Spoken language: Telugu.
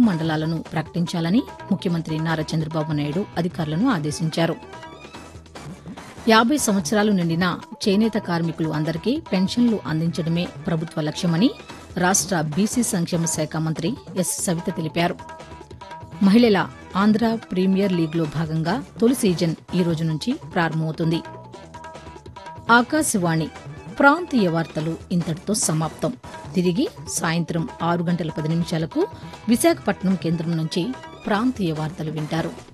మండలాలను ప్రకటించాలని ముఖ్యమంత్రి నారా చంద్రబాబు నాయుడు అధికారులను ఆదేశించారు యాభై సంవత్సరాలు నిండిన చేనేత కార్మికులు అందరికీ పెన్షన్లు అందించడమే ప్రభుత్వ లక్ష్యమని రాష్ట బీసీ సంక్షేమ శాఖ మంత్రి ఎస్ సవిత తెలిపారు మహిళల ఆంధ్ర ప్రీమియర్ లీగ్లో భాగంగా తొలి సీజన్ ఈ రోజు నుంచి ప్రారంభమవుతుంది ఆకాశవాణి ప్రాంతీయ వార్తలు ఇంతటితో సమాప్తం తిరిగి సాయంత్రం ఆరు గంటల పది నిమిషాలకు విశాఖపట్నం కేంద్రం నుంచి ప్రాంతీయ వార్తలు వింటారు